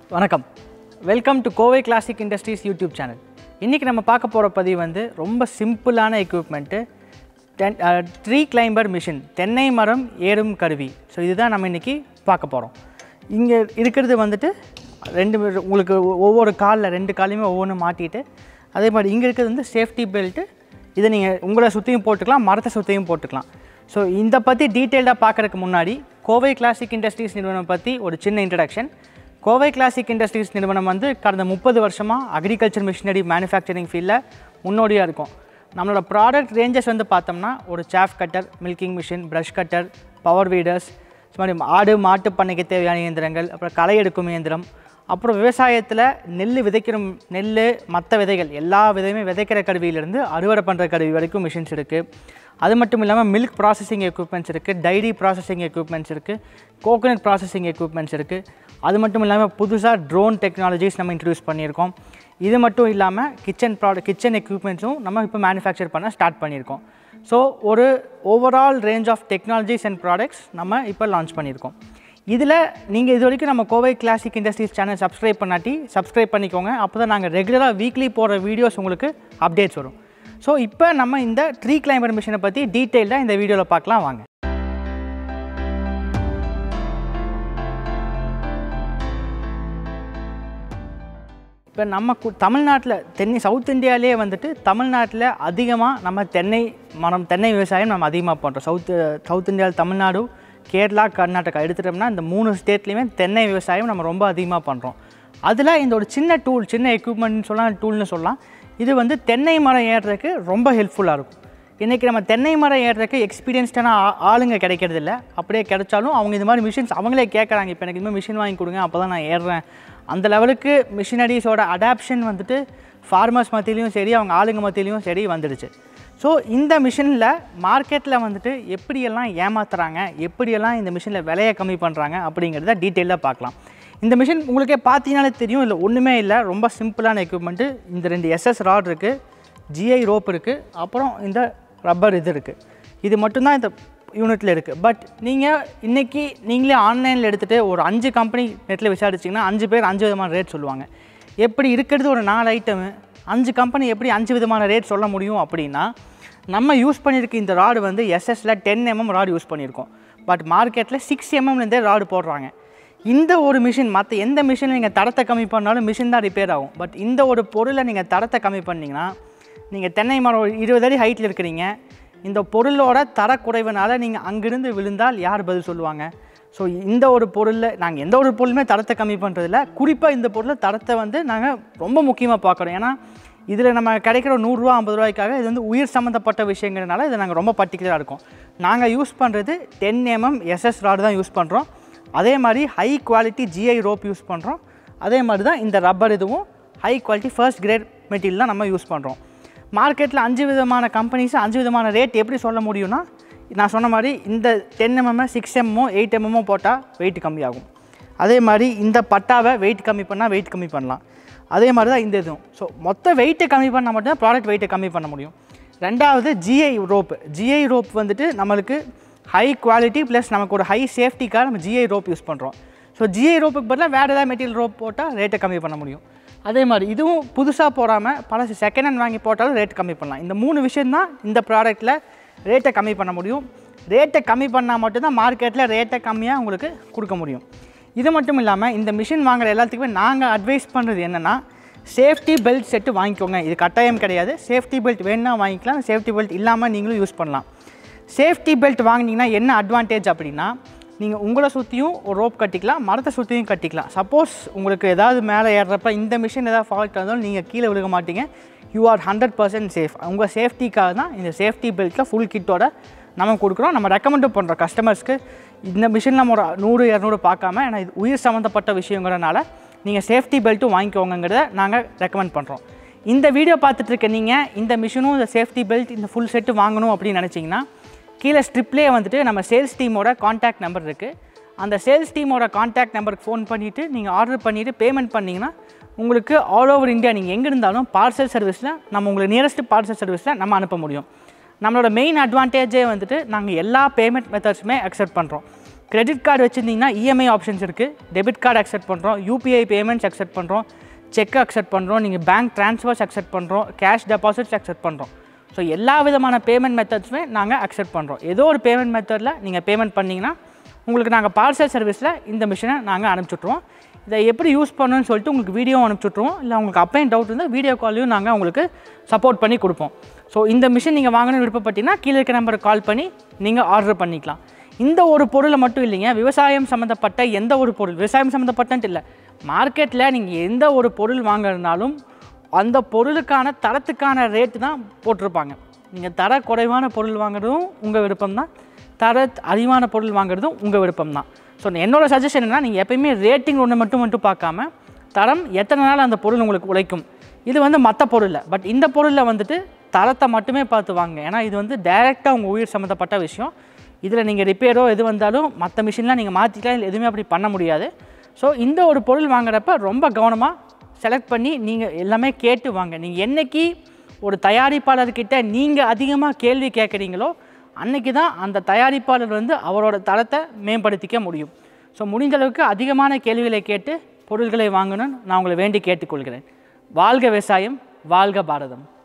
வணக்கம் welcome to Kovai classic industries YouTube channel இன்றைக்கி நம்ம பார்க்க போகிற பதிவு வந்து ரொம்ப சிம்பிளான equipment ten tree climber machine தென்னை மரம் ஏறும் கருவி ஸோ இதுதான் நம்ம இன்றைக்கி பார்க்க போகிறோம் இங்கே இருக்கிறது வந்துட்டு ரெண்டு பேர் உங்களுக்கு ஒ- ஒவ்வொரு காலில் ரெண்டு காலையுமே ஒவ்வொன்று மாட்டிட்டு அதே மாதிரி இங்கே இருக்கிறது வந்து சேஃப்டி பெல்ட்டு இதை நீங்கள் உங்களை சுற்றியும் போட்டுக்கலாம் மரத்தை சுற்றியும் போட்டுக்கலாம் ஸோ இந்த பற்றி டீட்டெயில்டாக பார்க்குறதுக்கு முன்னாடி கோவை கிளாசிக் இண்டஸ்ட்ரீஸ் நிறுவனம் பற்றி ஒரு சின்ன இன்ட்ரடக்ஷன் கோவை கிளாசிக் இண்டஸ்ட்ரீஸ் நிறுவனம் வந்து கடந்த முப்பது வருஷமாக அக்ரிகல்ச்சர் மிஷினரி மேனுஃபேக்சரிங் ஃபீல்டில் முன்னோடியாக இருக்கும் நம்மளோட ப்ராடக்ட் ரேஞ்சஸ் வந்து பார்த்தோம்னா ஒரு chaff cutter milking machine brush cutter power weeders இது மாதிரி ஆடு மாட்டு பண்ணைக்கு தேவையான இயந்திரங்கள் அப்புறம் களை எடுக்கும் இயந்திரம் அப்புறம் விவசாயத்தில் நெல் விதைக்கிற நெல் மற்ற விதைகள் எல்லா விதையுமே விதைக்கிற கருவியிலேருந்து அறுவடை பண்ணுற கருவி வரைக்கும் மிஷின்ஸ் இருக்குது அது மட்டும் இல்லாமல் மில்க் ப்ராசஸிங் எக்யூப்மெண்ட்ஸ் இருக்குது டைரி ப்ராசஸிங் எக்யூப்மெண்ட்ஸ் இருக்குது கோகனட் ப்ராசஸிங் எக்யூப்மெண்ட்ஸ் இருக்குது அது மட்டும் இல்லாமல் புதுசாக ட்ரோன் டெக்னாலஜிஸ் நம்ம இன்ட்ரடியூஸ் பண்ணியிருக்கோம் இது மட்டும் இல்லாமல் கிச்சன் ப்ராடக்ட் கிச்சன் எக்யூப்மெண்ட்ஸும் நம்ம இப்போ மேனுஃபேக்சர் பண்ண ஸ்டார்ட் பண்ணியிருக்கோம் ஸோ ஒரு overall range of technologies and products நம்ம இப்போ லான்ச் பண்ணியிருக்கோம் இதில் நீங்கள் இது வரைக்கும் நம்ம Kovai classic industries channel subscribe பண்ணாட்டி சப்ஸ்கிரைப் பண்ணிக்கோங்க அப்போ தான் நாங்கள் ரெகுலராக வீக்லி போடுற வீடியோஸ் உங்களுக்கு அப்டேட்ஸ் வரும் ஸோ இப்போ நம்ம இந்த ட்ரீ கிளைம்பர் மிஷினை பற்றி டீட்டெயில்டாக இந்த வீடியோவில் பார்க்கலாம் வாங்க இப்போ நம்ம கு- தமிழ்நாட்டில் தென்னை சவுத் இந்தியாவிலே வந்துட்டு தமிழ்நாட்டில் அதிகமாக நம்ம தென்னை மரம் தென்னை விவசாயம் நம்ம அதிகமாக பண்ணுறோம் சவுத் சவுத் இந்தியாவில் தமிழ்நாடு கேரளா கர்நாடகா எடுத்துட்டோம்னா இந்த மூணு ஸ்டேட்லேயுமே தென்னை விவசாயம் நம்ம ரொம்ப அதிகமாக பண்ணுறோம் அதில் இந்த ஒரு சின்ன டூல் சின்ன எக்யூப்மெண்ட்னு சொல்லலாம் டூல்னு சொல்லலாம் இது வந்து தென்னை மரம் ஏறுறதுக்கு ரொம்ப ஹெல்ப்ஃபுல்லாக இருக்கும் இன்றைக்கி நம்ம தென்னை மரம் ஏறுறதுக்கு எக்ஸ்பீரியன்ஸ்டான ஆ- ஆளுங்க கிடைக்கிறது இல்ல அப்படியே கிடைச்சாலும் அவங்க இது மாதிரி மிஷின்ஸ் அவங்களே கேட்குறாங்க இப்போ எனக்கு இதுமாதிரி மிஷின் வாங்கி கொடுங்க அப்போ தான் நான் ஏறுறேன் அந்த லெவலுக்கு மிஷினரிஸோட அடாப்ஷன் வந்துட்டு ஃபார்மர்ஸ் மத்தியிலையும் சரி அவங்க ஆளுங்க மத்தியிலையும் சரி வந்துடுச்சு ஸோ இந்த மிஷினில் மார்க்கெட்டில் வந்துட்டு எப்படியெல்லாம் ஏமாத்துறாங்க எப்படியெல்லாம் இந்த மிஷினில் விலையை கம்மி பண்ணுறாங்க அப்படிங்கிறத டீட்டெயிலாக பார்க்கலாம் இந்த மிஷின் உங்களுக்கே பார்த்தீங்கனாலே தெரியும் இல்லை ஒன்றுமே இல்லை ரொம்ப சிம்பிளான எக்யூப்மெண்ட்டு இந்த ரெண்டு எஸ்எஸ் ராட் இருக்குது ஜிஐ ரோப் இருக்குது அப்புறம் இந்த ரப்பர் இது இருக்குது இது மட்டும்தான் இந்த யூனிட்டில் இருக்குது பட் நீங்கள் இன்றைக்கி நீங்களே ஆன்லைனில் எடுத்துகிட்டு ஒரு அஞ்சு கம்பெனி நெட்டில் விசாரிச்சிங்கன்னா அஞ்சு பேர் அஞ்சு விதமான ரேட் சொல்லுவாங்க எப்படி இருக்கிறது ஒரு நாலு ஐட்டமு அஞ்சு கம்பெனி எப்படி அஞ்சு விதமான ரேட் சொல்ல முடியும் அப்படின்னா நம்ம யூஸ் பண்ணியிருக்க இந்த ராடு வந்து எஸ்எஸ்ல டென் எம்எம் ராடு யூஸ் பண்ணியிருக்கோம் பட் மார்க்கெட்டில் சிக்ஸ் எம்எம்லேருந்தே ராடு போடுறாங்க இந்த ஒரு மிஷின் மற்ற எந்த மிஷினில் நீங்கள் தரத்தை கம்மி பண்ணாலும் மிஷின் தான் ரிப்பேர் ஆகும் பட் இந்த ஒரு பொருளை நீங்கள் தரத்தை கம்மி பண்ணீங்கன்னா நீங்கள் தென்னை மரம் ஒரு இருபது அடி ஹைட்டில் இருக்கிறீங்க இந்த பொருளோட தரக்குறைவுனால நீங்கள் அங்கிருந்து விழுந்தால் யார் பதில் சொல்லுவாங்க ஸோ இந்த ஒரு பொருளில் நாங்கள் எந்த ஒரு பொருளுமே தரத்தை கம்மி பண்ணுறதில்ல குறிப்பாக இந்த பொருளை தரத்தை வந்து நாங்கள் ரொம்ப முக்கியமாக பார்க்குறோம் ஏன்னா இதில் நம்ம கிடைக்கிற நூறுரூவா ஐம்பது ரூபாய்க்காக இது வந்து உயிர் சம்மந்தப்பட்ட விஷயங்கிறதுனால இதை நாங்கள் ரொம்ப பர்டிகுலராக இருக்கோம் நாங்கள் யூஸ் பண்ணுறது டென் எம்எம் எஸ்எஸ் ராடு தான் யூஸ் பண்ணுறோம் அதே மாதிரி high quality GI rope use பண்ணுறோம் அதே மாதிரி தான் இந்த ரப்பர் இதுவும் high quality first grade material தான் நம்ம யூஸ் பண்ணுறோம் மார்க்கெட்டில் அஞ்சு விதமான கம்பெனிஸ் அஞ்சு விதமான ரேட் எப்படி சொல்ல முடியும்னா நான் சொன்ன மாதிரி இந்த டென் எம்எம் சிக்ஸ் எம்எம்மோ எயிட் எம்எம்மோ போட்டால் வெயிட் கம்மியாகும் அதே மாதிரி இந்த பட்டாவை வெயிட் கம்மி பண்ணால் வெயிட் கம்மி பண்ணலாம் அதே மாதிரி தான் இந்த இதுவும் ஸோ மொத்த வெயிட்டை கம்மி பண்ணால் மட்டும்தான் ப்ராடக்ட் வெயிட்டை கம்மி பண்ண முடியும் ரெண்டாவது ஜிஐ ரோப் ஜிஐ ரோப் வந்துட்டு நம்மளுக்கு ஹை குவாலிட்டி ப்ளஸ் நமக்கு ஒரு ஹை சேஃப்டிக்காக நம்ம ஜிஐ ரோப் யூஸ் பண்ணுறோம் ஸோ ஜிஐ ரோப்புக்கு பதிலாக வேறு ஏதாவது மெட்டீரியல் ரோப் போட்டால் ரேட்டை கம்மி பண்ண முடியும் அதே மாதிரி இதுவும் புதுசாக போடாமல் பழசு செகண்ட் ஹேண்ட் வாங்கி போட்டாலும் ரேட் கம்மி பண்ணலாம் இந்த மூணு விஷயம்தான் இந்த ப்ராடக்ட்டில் ரேட்டை கம்மி பண்ண முடியும் ரேட்டை கம்மி பண்ணால் மட்டும்தான் மார்க்கெட்டில் ரேட்டை கம்மியாக உங்களுக்கு கொடுக்க முடியும் இது மட்டும் இல்லாமல் இந்த மிஷின் வாங்குற எல்லாத்துக்குமே நாங்கள் அட்வைஸ் பண்ணுறது என்னென்னா சேஃப்டி பெல்ட் செட்டு வாங்கிக்கோங்க இது கட்டாயம் கிடையாது சேஃப்டி பெல்ட் வேணும்னா வாங்கிக்கலாம் சேஃப்டி பெல்ட் இல்லாமல் நீங்களும் யூஸ் பண்ணலாம் சேஃப்டி பெல்ட் வாங்கினீங்கன்னா என்ன அட்வான்டேஜ் அப்படின்னா நீங்கள் உங்களை சுற்றியும் ஒரு ரோப் கட்டிக்கலாம் மரத்தை சுற்றியும் கட்டிக்கலாம் சப்போஸ் உங்களுக்கு ஏதாவது மேலே ஏறுறப்ப இந்த மிஷின் ஏதாவது ஃபால்ட் இருந்தாலும் நீங்கள் கீழே விழுக மாட்டீங்க you are hundred percent safe உங்கள் சேஃப்டிக்காக தான் இந்த சேஃப்டி பெல்ட்டில் ஃபுல் கிட்டோட நம்ம கொடுக்குறோம் நம்ம ரெக்கமெண்டும் பண்ணுறோம் கஸ்டமர்ஸ்க்கு இந்த மிஷின் நம்ம ஒரு நூறு இரநூறு பார்க்காம ஏன்னா இது உயிர் சம்மந்தப்பட்ட விஷயங்கிறனால நீங்கள் சேஃப்டி பெல்ட்டும் வாங்கிக்கோங்கிறத நாங்கள் ரெக்கமெண்ட் பண்ணுறோம் இந்த வீடியோ பார்த்துட்டு இருக்க நீங்கள் இந்த மிஷினும் இந்த சேஃப்டி பெல்ட் இந்த ஃபுல் செட்டு வாங்கணும் அப்படின்னு நினச்சிங்கன்னா கீழே ஸ்ட்ரிப்லேயே வந்துட்டு நம்ம சேல்ஸ் டீமோட காண்டாக்ட் நம்பர் இருக்குது அந்த சேல்ஸ் டீமோட காண்டாக்ட் நம்பருக்கு ஃபோன் பண்ணிவிட்டு நீங்கள் ஆர்டர் பண்ணிவிட்டு பேமெண்ட் பண்ணிங்கன்னா உங்களுக்கு ஆல் ஓவர் இந்தியா நீங்கள் எங்கே இருந்தாலும் பார்சல் சர்வீஸில் நம்ம உங்களுக்கு நியரஸ்ட் பார்சல் சர்வீஸில் நம்ம அனுப்ப முடியும் நம்மளோட மெயின் அட்வான்டேஜே வந்துட்டு நாங்கள் எல்லா பேமெண்ட் மெத்தட்ஸுமே அக்செப்ட் பண்ணுறோம் கிரெடிட் கார்டு வச்சுருந்தீங்கன்னா இஎம்ஐ ஆப்ஷன்ஸ் இருக்குது டெபிட் கார்டு அக்செப்ட் பண்ணுறோம் யூபிஐ பேமெண்ட்ஸ் அக்செப்ட் பண்ணுறோம் செக் அக்செப்ட் பண்ணுறோம் நீங்கள் பேங்க் ட்ரான்ஸ்ஃபர்ஸ் அக்செப்ட் பண்ணுறோம் கேஷ் டெபாசிட்ஸ் அக்செப்ட் பண்ணுறோம் ஸோ எல்லா விதமான பேமெண்ட் மெத்தட்ஸுமே நாங்கள் அக்செப்ட் பண்ணுறோம் ஏதோ ஒரு பேமெண்ட் மெத்தடில் நீங்கள் பேமெண்ட் பண்ணிங்கன்னா உங்களுக்கு நாங்கள் பார்சல் சர்வீஸில் இந்த மிஷினை நாங்கள் அனுப்பிச்சுட்ருவோம் இதை எப்படி யூஸ் பண்ணணும்னு சொல்லிட்டு உங்களுக்கு வீடியோ அனுப்பிச்சுட்ருவோம் இல்லை உங்களுக்கு அப்பையும் டவுட் இருந்தால் வீடியோ கால்லையும் நாங்கள் உங்களுக்கு சப்போர்ட் பண்ணி கொடுப்போம் ஸோ இந்த மிஷின் நீங்கள் வாங்கணும்னு விருப்பப்பட்டீங்கன்னா கீழே இருக்க நம்பருக்கு கால் பண்ணி நீங்கள் ஆர்டர் பண்ணிக்கலாம் இந்த ஒரு பொருளை மட்டும் இல்லைங்க விவசாயம் சம்மந்தப்பட்ட எந்த ஒரு பொருள் விவசாயம் சம்மந்தப்பட்டன்ட்டு இல்லை மார்க்கெட்டில் நீங்கள் எந்த ஒரு பொருள் வாங்குறதுனாலும் அந்த பொருளுக்கான தரத்துக்கான ரேட்டு தான் போட்டிருப்பாங்க நீங்கள் தர குறைவான பொருள் வாங்குறதும் உங்கள் விருப்பம் தான் தர அதிகமான பொருள் வாங்குறதும் உங்கள் விருப்பம் தான் ஸோ என்னோட சஜஷன் என்ன நீங்கள் எப்பயுமே ரேட்டிங் ஒன்று மட்டும் மட்டும் பார்க்காம தரம் எத்தனை நாள் அந்த பொருள் உங்களுக்கு உழைக்கும் இது வந்து மற்ற பொருளில் பட் இந்த பொருளில் வந்துட்டு தரத்தை மட்டுமே பார்த்து வாங்க ஏன்னா இது வந்து டைரெக்டாக உங்கள் உயிர் சம்மந்தப்பட்ட விஷயம் இதில் நீங்கள் ரிப்பேரோ எது வந்தாலும் மற்ற மிஷின்லாம் நீங்கள் மாற்றிக்கலாம் இல்லை எதுவுமே அப்படி பண்ண முடியாது ஸோ இந்த ஒரு பொருள் வாங்குறப்ப ரொம்ப கவனமாக செலக்ட் பண்ணி நீங்கள் எல்லாமே கேட்டு வாங்க நீங்கள் என்னைக்கு ஒரு தயாரிப்பாளர்கிட்ட நீங்கள் அதிகமாக கேள்வி கேட்குறீங்களோ அன்னைக்கு தான் அந்த தயாரிப்பாளர் வந்து அவரோட தரத்தை மேம்படுத்திக்க முடியும் ஸோ முடிஞ்ச அளவுக்கு அதிகமான கேள்விகளை கேட்டு பொருள்களை வாங்கணும்னு நான் உங்களை வேண்டி கேட்டுக்கொள்கிறேன் வாழ்க விவசாயம் வாழ்க பாரதம்